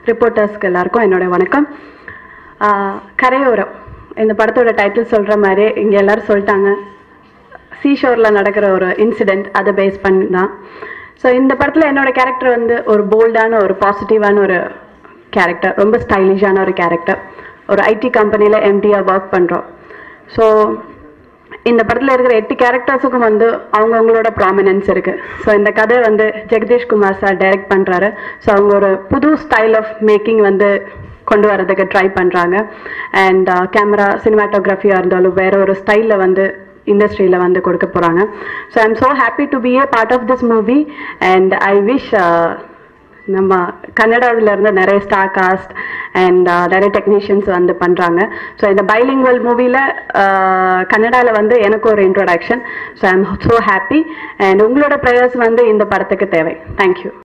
ரிப்போர்ட்டர்ஸ்க்கு எல்லாருக்கும் என்னோட வணக்கம் ஆஹ் கரையோரம் இந்த படத்தோட டைட்டில் சொல்கிற மாதிரி இங்கே எல்லாரும் சொல்லிட்டாங்க சீஷோரில் நடக்கிற ஒரு இன்சிடெண்ட் அதை பேஸ் பண்ணி தான் ஸோ இந்த படத்தில் என்னோட கேரக்டர் வந்து ஒரு போல்டான ஒரு பாசிட்டிவான ஒரு கேரக்டர் ரொம்ப ஸ்டைலிஷான ஒரு கேரக்டர் ஒரு ஐடி கம்பெனியில் எம்டியாக ஒர்க் பண்ணுறோம் ஸோ இந்த படத்தில் இருக்கிற எட்டு கேரக்டர்ஸுக்கும் வந்து அவங்கவுங்களோட ப்ராமினன்ஸ் இருக்குது ஸோ இந்த கதை வந்து ஜெகதீஷ் குமார் சார் டைரக்ட் பண்ணுறாரு ஸோ அவங்க ஒரு புது ஸ்டைல் ஆஃப் மேக்கிங் வந்து கொண்டு வரதுக்கு ட்ரை பண்ணுறாங்க அண்ட் கேமரா சினிமாட்டோகிராஃபியாக இருந்தாலும் வேற ஒரு ஸ்டைலில் வந்து இண்டஸ்ட்ரியில் வந்து கொடுக்க போகிறாங்க so I am so happy to be a part of this movie and I wish நம்ம கன்னடாவில் இருந்து நிறைய ஸ்டார் காஸ்ட் அண்ட் நிறைய டெக்னீஷியன்ஸ் வந்து பண்ணுறாங்க ஸோ இந்த பைலிங்குவல் மூவியில் கன்னடாவில் வந்து எனக்கு ஒரு introduction so I am so happy and உங்களோட ப்ரேயர்ஸ் வந்து இந்த படத்துக்கு தேவை தேங்க்யூ